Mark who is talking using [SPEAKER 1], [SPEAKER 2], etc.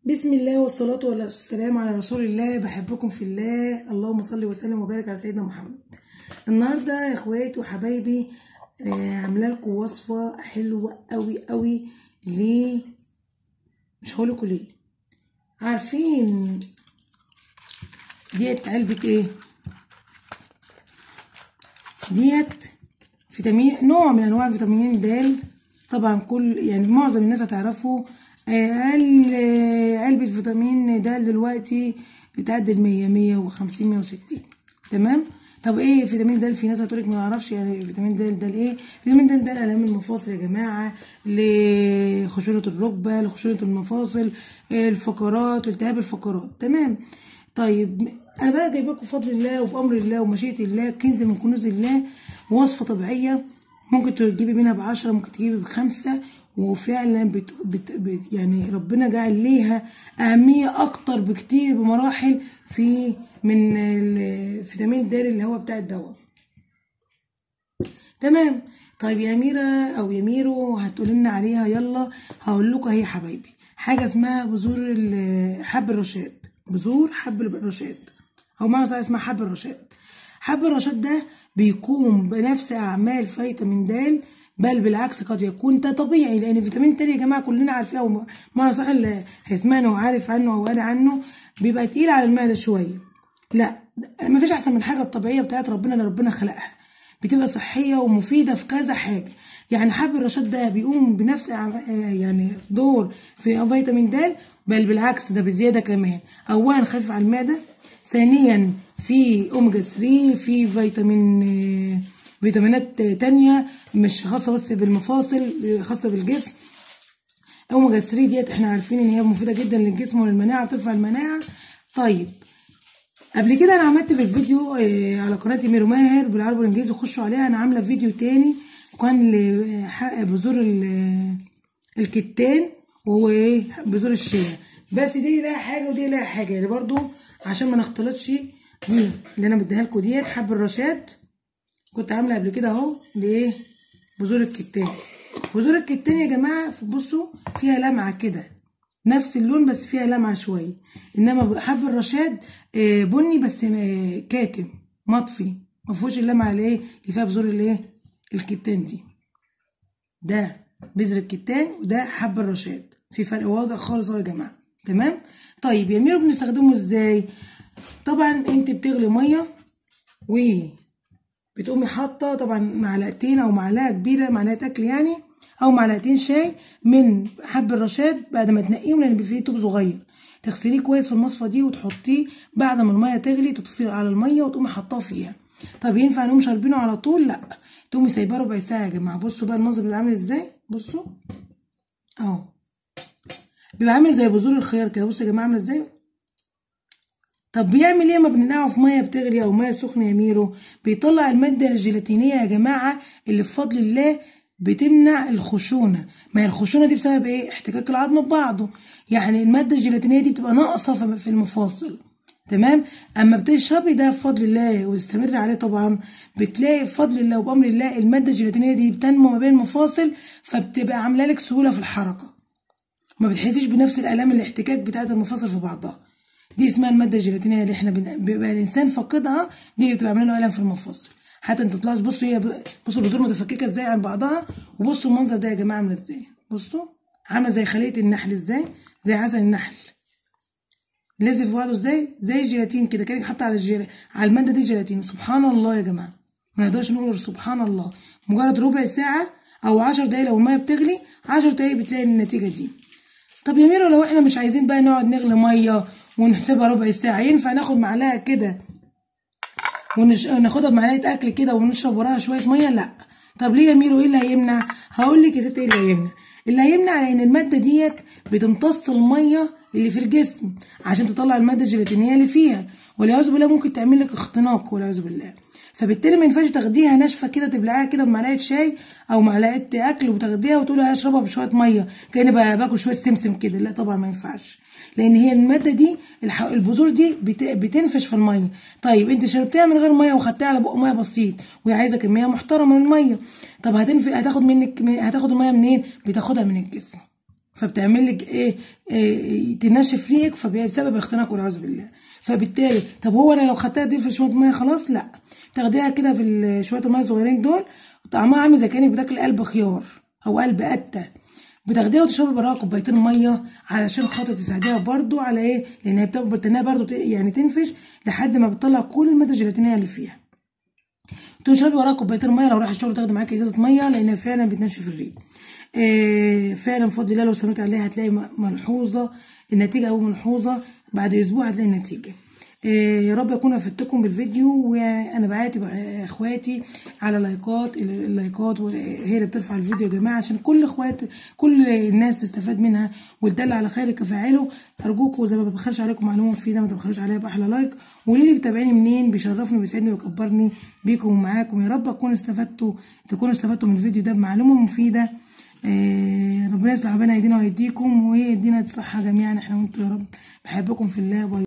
[SPEAKER 1] بسم الله والصلاة والسلام على رسول الله بحبكم في الله اللهم صل وسلم وبارك على سيدنا محمد النهارده يا اخواتي وحبايبي آه، عامله لكم وصفه حلوه قوي قوي ليه مش هقول لكم ليه عارفين ديت علبه ايه ديت فيتامين نوع من انواع فيتامين د طبعا كل يعني معظم الناس هتعرفوا اقل علبة فيتامين د دلوقتي بتعدي المية مية وخمسين مية وستين تمام طب ايه فيتامين د في ناس هتقولك ما نعرفش يعني فيتامين د ده ايه فيتامين د ده الام المفاصل يا جماعه لخشونه الركبه لخشونه المفاصل الفقرات التهاب الفقرات تمام طيب انا بقى جايبه لكم بفضل الله وبامر الله ومشيئه الله كنز من كنوز الله وصفه طبيعيه ممكن تجيبي منها بعشرة ممكن تجيبي بخمسة وفعلا بت بت بت يعني ربنا جعل ليها أهمية أكتر بكتير بمراحل في من الفيتامين د اللي هو بتاع الدواء تمام طيب يا أميرة أو يا ميرو هتقولي لنا عليها يلا هقول لكم أهي يا حبايبي حاجة اسمها بذور ال- حب الرشاد بذور حب الرشاد أو معنى صح اسمها حب الرشاد حب الرشاد ده بيقوم بنفس أعمال فيتامين د بل بالعكس قد يكون ده طبيعي لأن فيتامين د يا جماعة كلنا عارفين أو معنى صح اللي هيسمعنا وعارف عنه أو أنا عنه بيبقى تقيل على المعدة شوية لا مفيش أحسن من الحاجة الطبيعية بتاعت ربنا اللي ربنا خلقها بتبقى صحية ومفيدة في كذا حاجة يعني حب الرشاد ده بيقوم بنفس أعم- يعني دور في فيتامين د بل بالعكس ده بزيادة كمان أولا خفيف على المعدة ثانيا في اوميجا 3 في فيتامين آه، فيتامينات تانية مش خاصة بس بالمفاصل خاصة بالجسم اوميجا 3 ديت احنا عارفين ان هي مفيدة جدا للجسم وللمناعة بترفع المناعة طيب قبل كده انا عملت في الفيديو آه، على قناه ميرو ماهر بالعربي والانجليزي خشوا عليها انا عامله فيديو تاني كان لحق بذور ال- الكتان وهو ايه بذور الشيا بس دي لها حاجه ودي لها حاجه يعني برضو عشان ما نختلطش دي اللي انا مديها لكم ديت حب الرشاد كنت عامله قبل كده اهو لايه بذور الكتان بذور الكتان يا جماعه بصوا فيها لمعه كده نفس اللون بس فيها لمعة شوية انما حب الرشاد آه، بني بس آه، كاتم مطفي ما فيهوش اللمعة اللي ايه اللي فيها بذور الايه الكتان دي ده بذر الكتان وده حب الرشاد في فرق واضح خالص اهو يا جماعة تمام طيب يا ميرو بنستخدمه ازاي طبعا انت بتغلي ميه و بتقومي حاطه طبعا معلقتين او معلقه كبيره معلقه اكل يعني او معلقتين شاي من حب الرشاد بعد ما تنقيهم لان بيبقى فيه طوب صغير تغسليه كويس في المصفى دي وتحطيه بعد ما الميه تغلي تطفيه على الميه وتقومي حطاه فيها طب ينفع نقوم شاربينه على طول لا تقومي سايباه ربع ساعه يا جماعه بصوا بقى المنظر بيبقى عامل ازاي بصوا اهو بيبقى عامل زي بذور الخيار كده بصوا يا جماعه عامل ازاي طب بيعمل ايه ما بننقعه في ميه بتغلي او ميه سخنه يا ميرو بيطلع الماده الجيلاتينيه يا جماعه اللي بفضل الله بتمنع الخشونه ما هي الخشونه دي بسبب ايه احتكاك العظم ببعضه يعني الماده الجيلاتينيه دي بتبقى ناقصه في- في المفاصل تمام اما بتشربي ده بفضل الله وتستمر عليه طبعا بتلاقي بفضل الله وبامر الله الماده الجيلاتينيه دي بتنمو ما بين المفاصل فبتبقى عامله لك سهوله في الحركه ما بتحسيش بنفس الالام الاحتكاك بتاعت المفاصل في بعضها دي اسمها الماده الجيلاتينيه اللي احنا بن- بيبقى الانسان فاقدها دي اللي بتبقى عامله له الم في المفاصل حتى انت تطلعوا بصوا هي ب- بصوا البذور متفككه ازاي عن بعضها وبصوا المنظر ده يا جماعه عامله ازاي بصوا عامله زي خليه النحل ازاي زي عسل النحل لازق في بعضه ازاي زي الجيلاتين كده كانك حاطه على الجيل... على الماده دي جيلاتين سبحان الله يا جماعه ما نقدرش نقول غير سبحان الله مجرد ربع ساعه او عشر دقايق لو الميه بتغلي عشر دقايق بتلاقي النتيجه دي طب يا ميرو لو احنا مش عايزين بقى نقعد نغلي ميه ونحسبها ربع ساعه ينفع ناخد معلقه كده وناخدها بمعلقه اكل كده ونشرب وراها شويه ميه لا طب ليه يا ميرو ايه اللي هيمنع هقول لك يا ستي ايه اللي هيمنع اللي هيمنع لان الماده ديت بتمتص الميه اللي في الجسم عشان تطلع الماده الجيلاتينيه اللي فيها والعياذ بالله ممكن تعمل لك اختناق والعياذ بالله فبالتالي ما ينفعش تاخديها ناشفه كده تبلعيها كده بمعلقه شاي او معلقه اكل وتاخديها وتقولي هشربها بشويه ميه كاني بقى باكل شويه سمسم كده لا طبعا ما ينفعش لان هي الماده دي الح- البذور دي بت- بتنفش في الميه طيب انت شربتيها من غير ميه وخدتيها على بق ميه بسيط وهي عايزه كميه محترمه من الميه طب هتنفي هتاخد منك من هتاخد الميه منين بتاخدها من الجسم فبتعمل لك ايه, إيه تنشف ريقك فبسبب اختناق والعياذ بالله فبالتالي طب هو انا لو خدتها دي في شويه ميه خلاص لا تاخديها كده في ال- شويه الميه الصغيرين دول طعمها عامل زي كانك بتاكل قلب خيار او قلب قته بتاخديها وتشربي براها كوبايتين ميه علشان خاطر تساعديها برضو على ايه لان هي بتاخد بتنها برضو ت- يعني تنفش لحد ما بتطلع كل الماده الجيلاتينيه اللي فيها تشربي وراها كوبايتين ميه لو رايح الشغل تاخدي معاكي ازازه ميه لانها فعلا بتنشف الريق آه فعلا بفضل الله لو استمريت عليها هتلاقي م- ملحوظه النتيجه او ملحوظه بعد اسبوع هتلاقي النتيجه آه يا رب اكون افدتكم بالفيديو وانا بعاتب آه، اخواتي على لايكات ال- اللايكات وهي اللي بترفع الفيديو يا جماعه عشان كل اخوات كل الناس تستفاد منها وتدل على خير كفاعله ارجوكم زي ما ببخلش عليكم معلومه مفيده ما تبخلوش عليا باحلى لايك وقولي لي بتابعيني منين بيشرفني وبيسعدني ويكبرني بيكم ومعاكم يا رب اكون استفدتوا تكونوا استفدتوا من الفيديو ده بمعلومه مفيده آه ربنا يصلح بينا ايدينا وايديكم ويدينا الصحه جميعا احنا وانتم يا رب بحبكم في الله باي